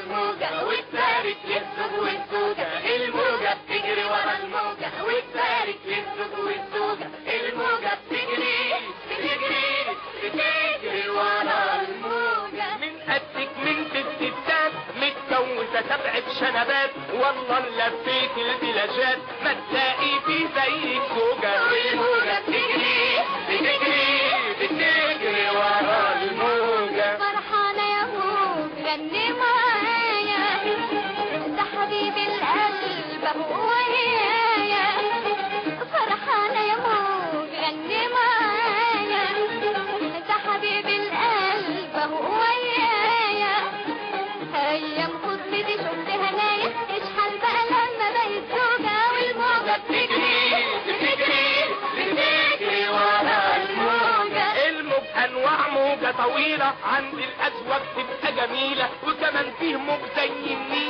الموجة وتبارك للزوج والزوجة الموجة بتجري ورا الموجة وتبارك للزوج والزوجة الموجة بتجري بتجري بتجري ورا الموجة من قدك من الستات متجوزة سبع شنبات والله لفيت البلاجات ما تلاقي في زيك زوجة والموجة بتجري بتجري بتجري ورا الموجة فرحانة يا موج غني معايا ده حبيب القلب هو ويايا فرحانة يا موج غني معايا ده حبيب القلب هو ويايا أيام خطبتي شفت هنايا اشحال بقى لما بقيت زوجة والموجة بتجري بتجري بتجري ورا الموجة الموج انواع موجة طويلة عند الازواج تبقى جميلة وكمان فيه موج زي النيل